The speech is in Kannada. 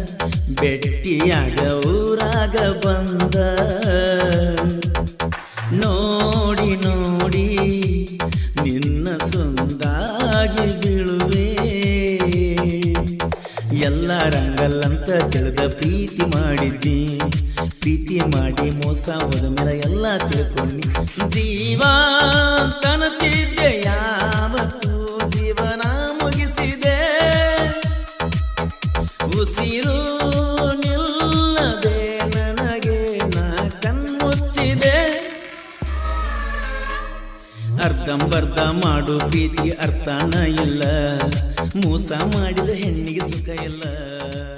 ಬೆಟ್ಟಿಯಾಗ ಊರಾಗ ಬಂದ ನೋಡಿ ನೋಡಿ ನಿನ್ನ ಸುಂದಾಗಿ ಬೀಳುವೆ ಎಲ್ಲ ರಂಗಲ್ಲಂತ ತಿಳಿದ ಪ್ರೀತಿ ಮಾಡಿದ್ನಿ ಪ್ರೀತಿ ಮಾಡಿ ಮೋಸ ಹೋದ ಮೇಲೆ ಎಲ್ಲ ತಿಳ್ಕೊಂಡಿ ಜೀವ ತನತಿದ್ದೆ ಯಾವತ್ತು ಜೀವನ ಮುಗಿಸಿದೆ ಉಸಿರು ನಿಲ್ಲದೆ ನನಗೆ ನಾ ಕಣ್ಮುಚ್ಚಿದೆ ಅರ್ಧಂಬರ್ಧ ಮಾಡು ಪ್ರೀತಿ ಅರ್ಥನ ಇಲ್ಲ ಮೋಸ ಮಾಡಿದ ಹೆಣ್ಣಿಗೆ ಸುಖ ಇಲ್ಲ